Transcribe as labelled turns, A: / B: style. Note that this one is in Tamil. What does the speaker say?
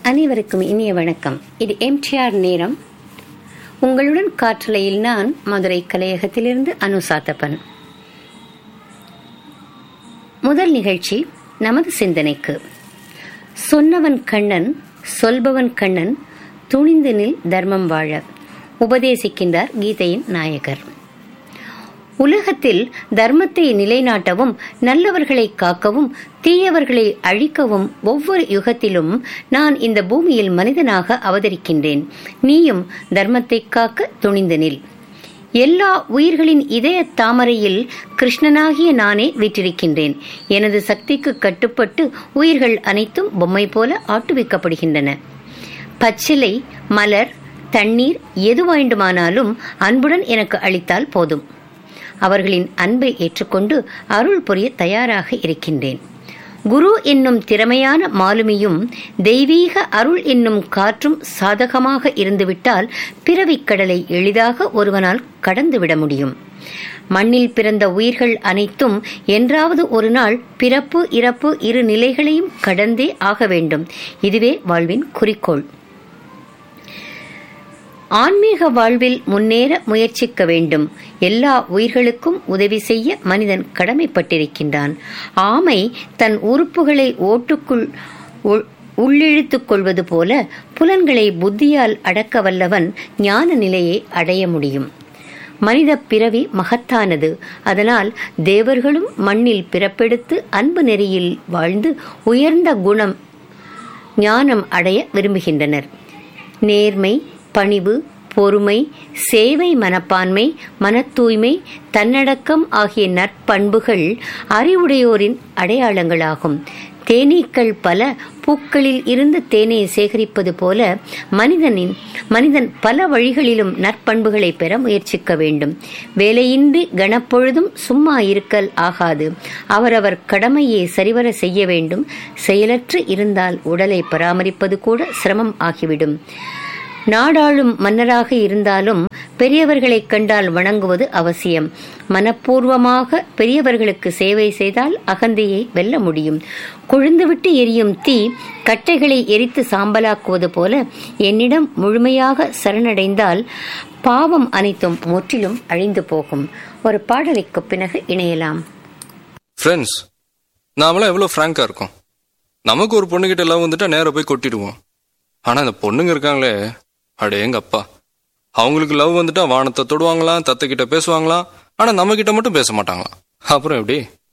A: அனைவருக்கும் இனிய வணக்கம் இது எம்டிஆர் நேரம் உங்களுடன் காற்றலையில் நான் மதுரை கலையகத்திலிருந்து அனுசாத்தப்பன் முதல் நிகழ்ச்சி நமது சிந்தனைக்கு சொன்னவன் கண்ணன் சொல்பவன் கண்ணன் துணிந்து நில் தர்மம் வாழ உபதேசிக்கின்றார் கீதையின் நாயகர் உலகத்தில் தர்மத்தை நிலைநாட்டவும் நல்லவர்களை காக்கவும் தீயவர்களை அழிக்கவும் ஒவ்வொரு யுகத்திலும் நான் இந்த பூமியில் மனிதனாக அவதரிக்கின்றேன் நீயும் தர்மத்தை காக்க துணிந்து நில் எல்லா உயிர்களின் இதய தாமரையில் கிருஷ்ணனாகிய நானே வீற்றிருக்கின்றேன் எனது சக்திக்கு கட்டுப்பட்டு உயிர்கள் அனைத்தும் பொம்மை போல ஆட்டுவிக்கப்படுகின்றன பச்சிலை மலர் தண்ணீர் எது வேண்டுமானாலும் அன்புடன் எனக்கு அளித்தால் போதும் அவர்களின் அன்பை ஏற்றுக்கொண்டு அருள் புரிய தயாராக இருக்கின்றேன் குரு என்னும் திறமையான மாலுமியும் தெய்வீக அருள் என்னும் காற்றும் சாதகமாக இருந்துவிட்டால் பிறவிக் கடலை எளிதாக ஒருவனால் கடந்துவிட முடியும் மண்ணில் பிறந்த உயிர்கள் அனைத்தும் என்றாவது ஒரு நாள் பிறப்பு இறப்பு இரு நிலைகளையும் கடந்தே ஆக வேண்டும் இதுவே வாழ்வின் குறிக்கோள் ஆன்மீக வாழ்வில் முன்னேற முயற்சிக்க வேண்டும் எல்லா உயிர்களுக்கும் உதவி செய்ய மனிதன் கடமைப்பட்டிருக்கின்றான் ஆமை தன் உறுப்புகளை ஓட்டுக்குள் உள்ளிழுத்துக் கொள்வது போல புலன்களை புத்தியால் அடக்க வல்லவன் ஞான நிலையை அடைய முடியும் மனித பிறவி மகத்தானது அதனால் தேவர்களும் மண்ணில் பிறப்பெடுத்து அன்பு நெறியில் வாழ்ந்து உயர்ந்த குணம் ஞானம் அடைய விரும்புகின்றனர் நேர்மை பணிவு பொறுமை சேவை மனப்பான்மை மன தூய்மை தன்னடக்கம் ஆகிய நற்பண்புகள் அறிவுடையோரின் அடையாளங்களாகும் தேனீக்கள் பல பூக்களில் இருந்து தேனை சேகரிப்பது போல மனிதனின் மனிதன் பல வழிகளிலும் நற்பண்புகளை பெற முயற்சிக்க வேண்டும் வேலையின்றி கனப்பொழுதும் சும்மா இருக்கல் ஆகாது அவரவர் கடமையை சரிவர செய்ய வேண்டும் செயலற்று இருந்தால் உடலை பராமரிப்பது கூட சிரமம் ஆகிவிடும் நாடாளும் மன்னராக இருந்தாலும் பெரியவர்களை கண்டால் வணங்குவது அவசியம் மனப்பூர்வமாக பெரியவர்களுக்கு சேவை செய்தால் அகந்தையை வெல்ல முடியும் கொழுந்துவிட்டு எரியும் தீ கட்டைகளை எரித்து சாம்பலாக்குவது போல என்னிடம் முழுமையாக சரணடைந்தால் பாவம் அனைத்தும் முற்றிலும் அழிந்து போகும் ஒரு பாடலுக்கு பிறகு இணையலாம்
B: ஃப்ரெண்ட்ஸ் நாமெல்லாம் எவ்வளோ ஃப்ராங்காக இருக்கோம் நமக்கு ஒரு பொண்ணுகிட்ட லவ் வந்துட்டா நேராக போய் கொட்டிடுவோம் ஆனால் இந்த பொண்ணுங்க இருக்காங்களே அடே எங்க அப்பா அவங்களுக்கு லவ் வந்துட்டா வானத்தை தொடுவாங்களாம் தத்தை கிட்ட பேசுவாங்களாம் ஆனால் நம்ம கிட்ட மட்டும் பேச மாட்டாங்களாம் அப்புறம் எப்படி